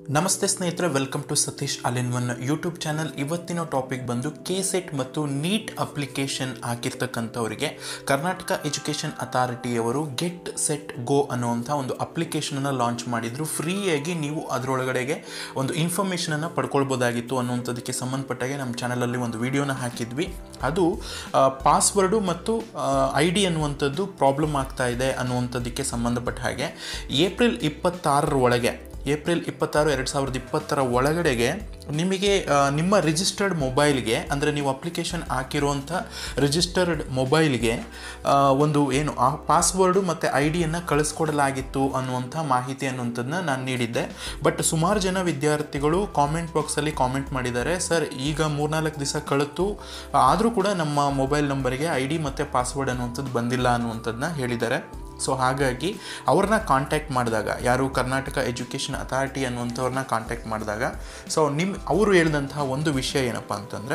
ನಮಸ್ತೆ ಸ್ನೇಹಿತರೆ welcome to Satish all in one YouTube channel ಇವತ್ತಿನ ಟಾಪಿಕ್ ಬಂದು ಕೆ ಸೆಟ್ ಮತ್ತು ನೀಟ್ ಅಪ್ಲಿಕೇಶನ್ ಹಾಕಿರ್ತಕ್ಕಂಥವರಿಗೆ ಕರ್ನಾಟಕ ಎಜುಕೇಷನ್ ಅಥಾರಿಟಿಯವರು ಗೆಟ್ ಸೆಟ್ ಗೋ ಅನ್ನುವಂಥ ಒಂದು ಅಪ್ಲಿಕೇಶನನ್ನು ಲಾಂಚ್ ಮಾಡಿದರು ಫ್ರೀಯಾಗಿ ನೀವು ಅದರೊಳಗಡೆಗೆ ಒಂದು ಇನ್ಫಾರ್ಮೇಷನನ್ನು ಪಡ್ಕೊಳ್ಬೋದಾಗಿತ್ತು ಅನ್ನುವಂಥದ್ದಕ್ಕೆ ಸಂಬಂಧಪಟ್ಟಾಗೆ ನಮ್ಮ ಚಾನಲಲ್ಲಿ ಒಂದು ವಿಡಿಯೋನ ಹಾಕಿದ್ವಿ ಅದು ಪಾಸ್ವರ್ಡು ಮತ್ತು ಐ ಡಿ ಅನ್ನುವಂಥದ್ದು ಪ್ರಾಬ್ಲಮ್ ಆಗ್ತಾ ಇದೆ ಅನ್ನುವಂಥದ್ದಕ್ಕೆ ಸಂಬಂಧಪಟ್ಟ ಹಾಗೆ ಏಪ್ರಿಲ್ ಇಪ್ಪತ್ತಾರರ ಒಳಗೆ ಏಪ್ರಿಲ್ ಇಪ್ಪತ್ತಾರು ಎರಡು ಸಾವಿರದ ಇಪ್ಪತ್ತರ ಒಳಗಡೆಗೆ ನಿಮಗೆ ಆ, ನಿಮ್ಮ ರಿಜಿಸ್ಟರ್ಡ್ ಮೊಬೈಲ್ಗೆ ಅಂದರೆ ನೀವು ಅಪ್ಲಿಕೇಶನ್ ಹಾಕಿರುವಂಥ ರಿಜಿಸ್ಟರ್ಡ್ ಮೊಬೈಲ್ಗೆ ಆ, ಒಂದು ಏನು ಆ ಪಾಸ್ವರ್ಡು ಮತ್ತು ಐ ಡಿಯನ್ನು ಕಳಿಸ್ಕೊಡಲಾಗಿತ್ತು ಅನ್ನುವಂಥ ಮಾಹಿತಿ ಅನ್ನುವಂಥದ್ದನ್ನ ನಾನು ನೀಡಿದ್ದೆ ಬಟ್ ಸುಮಾರು ಜನ ವಿದ್ಯಾರ್ಥಿಗಳು ಕಾಮೆಂಟ್ ಬಾಕ್ಸಲ್ಲಿ ಕಾಮೆಂಟ್ ಮಾಡಿದ್ದಾರೆ ಸರ್ ಈಗ ಮೂರ್ನಾಲ್ಕು ದಿವಸ ಕಳೆತು ಆದರೂ ಕೂಡ ನಮ್ಮ ಮೊಬೈಲ್ ನಂಬರಿಗೆ ಐ ಡಿ ಮತ್ತು ಪಾಸ್ವರ್ಡ್ ಅನ್ನುವಂಥದ್ದು ಬಂದಿಲ್ಲ ಅನ್ನುವಂಥದ್ದನ್ನ ಹೇಳಿದ್ದಾರೆ ಸೊ ಹಾಗಾಗಿ ಅವ್ರನ್ನ ಕಾಂಟ್ಯಾಕ್ಟ್ ಮಾಡಿದಾಗ ಯಾರು ಕರ್ನಾಟಕ ಎಜುಕೇಷನ್ ಅಥಾರಿಟಿ ಅನ್ನುವಂಥವ್ರನ್ನ ಕಾಂಟ್ಯಾಕ್ಟ್ ಮಾಡಿದಾಗ ಸೊ ನಿಮ್ಮ ಅವರು ಹೇಳಿದಂತಹ ಒಂದು ವಿಷಯ ಏನಪ್ಪ ಅಂತಂದರೆ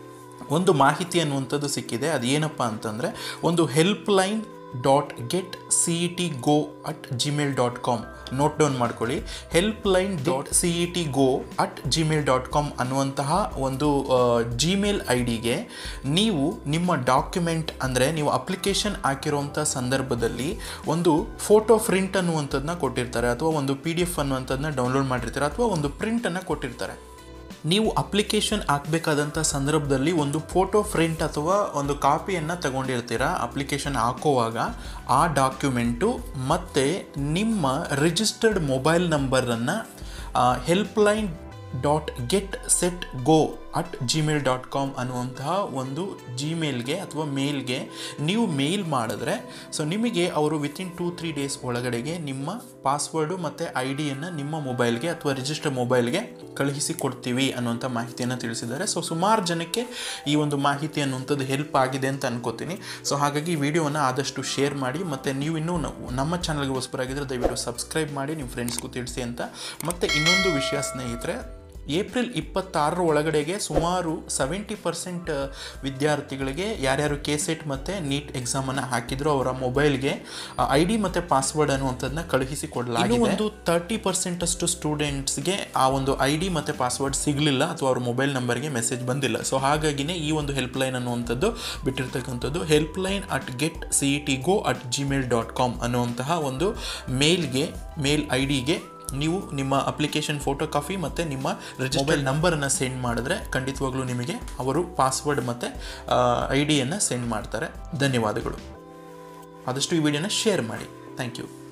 ಒಂದು ಮಾಹಿತಿ ಅನ್ನುವಂಥದ್ದು ಸಿಕ್ಕಿದೆ ಅದು ಏನಪ್ಪ ಅಂತಂದರೆ ಒಂದು help line dot get C E T go at Gmail dot com note down ಮಾಡ್ಕೊಳ್ಳಿ help line dot C E T go at Gmail dot com ಅನ್ನುವಂತಹ ಒಂದು ಜಿಮೇಲ್ ಐ ಡಿಗೆ ನೀವು ನಿಮ್ಮ ಡಾಕ್ಯುಮೆಂಟ್ ಅಂದರೆ ನೀವು ಅಪ್ಲಿಕೇಶನ್ ಹಾಕಿರುವಂಥ ಸಂದರ್ಭದಲ್ಲಿ ಒಂದು ಫೋಟೋ ಪ್ರಿಂಟ್ ಅನ್ನುವಂಥದ್ದನ್ನ ಕೊಟ್ಟಿರ್ತಾರೆ ಅಥವಾ ಒಂದು ಪಿ ಡಿ ಎಫ್ ಅನ್ನುವಂಥದ್ದನ್ನ ಡೌನ್ಲೋಡ್ ಮಾಡಿರ್ತಾರೆ ಅಥವಾ ಒಂದು ಪ್ರಿಂಟನ್ನು ಕೊಟ್ಟಿರ್ತಾರೆ ನೀವು ಅಪ್ಲಿಕೇಶನ್ ಹಾಕಬೇಕಾದಂಥ ಸಂದರ್ಭದಲ್ಲಿ ಒಂದು ಫೋಟೋ ಪ್ರಿಂಟ್ ಅಥವಾ ಒಂದು ಕಾಪಿಯನ್ನು ತಗೊಂಡಿರ್ತೀರಾ ಅಪ್ಲಿಕೇಶನ್ ಹಾಕೋವಾಗ ಆ ಡಾಕ್ಯುಮೆಂಟು ಮತ್ತು ನಿಮ್ಮ ರಿಜಿಸ್ಟರ್ಡ್ ಮೊಬೈಲ್ ನಂಬರನ್ನು helpline dot get CET go at Gmail dot com ಅನ್ನುವಂತಹ ಒಂದು ಜಿಮೇಲ್ಗೆ ಅಥವಾ ಮೇಲ್ಗೆ ನೀವು ಮೇಲ್ ಮಾಡಿದ್ರೆ ಸೊ ನಿಮಗೆ ಅವರು ವಿತಿನ್ ಟೂ ತ್ರೀ ಡೇಸ್ ಒಳಗಡೆಗೆ ನಿಮ್ಮ ಪಾಸ್ವರ್ಡು ಮತ್ತು ಐ ಡಿಯನ್ನು ನಿಮ್ಮ ಮೊಬೈಲ್ಗೆ ಅಥವಾ ರಿಜಿಸ್ಟರ್ ಮೊಬೈಲ್ಗೆ ಕಳುಹಿಸಿ ಕೊಡ್ತೀವಿ ಅನ್ನುವಂಥ ಮಾಹಿತಿಯನ್ನು ತಿಳಿಸಿದ್ದಾರೆ ಸೊ ಸುಮಾರು ಜನಕ್ಕೆ ಈ ಒಂದು ಮಾಹಿತಿ ಅನ್ನುವಂಥದ್ದು ಹೆಲ್ಪ್ ಆಗಿದೆ ಅಂತ ಅನ್ಕೋತೀನಿ ಸೊ ಹಾಗಾಗಿ ಈ ವಿಡಿಯೋನ ಆದಷ್ಟು ಶೇರ್ ಮಾಡಿ ಮತ್ತು ನೀವು ಇನ್ನೂ ನ- ನಮ್ಮ ಚಾನಲ್ಗೆ ಹೊಸಬರಾಗಿದ್ದರೆ ದಯವಿಟ್ಟು ಸಬ್ಸ್ಕ್ರೈಬ್ ಮಾಡಿ ನಿಮ್ಮ ಫ್ರೆಂಡ್ಸ್ಗೂ ತಿಳಿಸಿ ಅಂತ ಮತ್ತು ಇನ್ನೊಂದು ವಿಷಯ ಸ್ನೇಹಿತರೆ ಏಪ್ರಿಲ್ ಇಪ್ಪತ್ತಾರರ ಒಳಗಡೆಗೆ ಸುಮಾರು ಸೆವೆಂಟಿ ಪರ್ಸೆಂಟ್ ವಿದ್ಯಾರ್ಥಿಗಳಿಗೆ ಯಾರ್ಯಾರು ಕೆ ಸೆಟ್ ಮತ್ತು ನೀಟ್ ಎಕ್ಸಾಮನ್ನು ಹಾಕಿದ್ರು ಅವರ ಮೊಬೈಲ್ಗೆ ಐ ಡಿ ಮತ್ತು ಪಾಸ್ವರ್ಡ್ ಅನ್ನುವಂಥದ್ದನ್ನ ಕಳುಹಿಸಿ ಕೊಡಲಾಗಿದೆ ಒಂದು ತರ್ಟಿ ಪರ್ಸೆಂಟ್ ಅಷ್ಟು ಸ್ಟೂಡೆಂಟ್ಸ್ಗೆ ಆ ಒಂದು ಐ ಡಿ ಮತ್ತು ಪಾಸ್ವರ್ಡ್ ಸಿಗಲಿಲ್ಲ ಅಥವಾ ಅವ್ರ ಮೊಬೈಲ್ ನಂಬರ್ಗೆ ಮೆಸೇಜ್ ಬಂದಿಲ್ಲ ಸೊ ಹಾಗಾಗಿನೇ ಈ ಒಂದು ಹೆಲ್ಪ್ ಲೈನ್ ಅನ್ನುವಂಥದ್ದು ಬಿಟ್ಟಿರ್ತಕ್ಕಂಥದ್ದು help line at get C E T go at Gmail dot com ಅನ್ನುವಂತಹ ಒಂದು ಮೇಲ್ಗೆ ಮೇಲ್ ಐ ಡಿಗೆ ನೀವು ನಿಮ್ಮ ಅಪ್ಲಿಕೇಶನ್ ಫೋಟೋ ಕಾಪಿ ಮತ್ತು ನಿಮ್ಮ ಮೊಬೈಲ್ ನಂಬರನ್ನು ಸೆಂಡ್ ಮಾಡಿದ್ರೆ ಖಂಡಿತವಾಗ್ಲೂ ನಿಮಗೆ ಅವರು ಪಾಸ್ವರ್ಡ್ ಮತ್ತು ಐ ಡಿಯನ್ನು ಸೆಂಡ್ ಮಾಡ್ತಾರೆ ಧನ್ಯವಾದಗಳು ಆದಷ್ಟು ಈ ವಿಡಿಯೋನ ಶೇರ್ ಮಾಡಿ ಥ್ಯಾಂಕ್ ಯು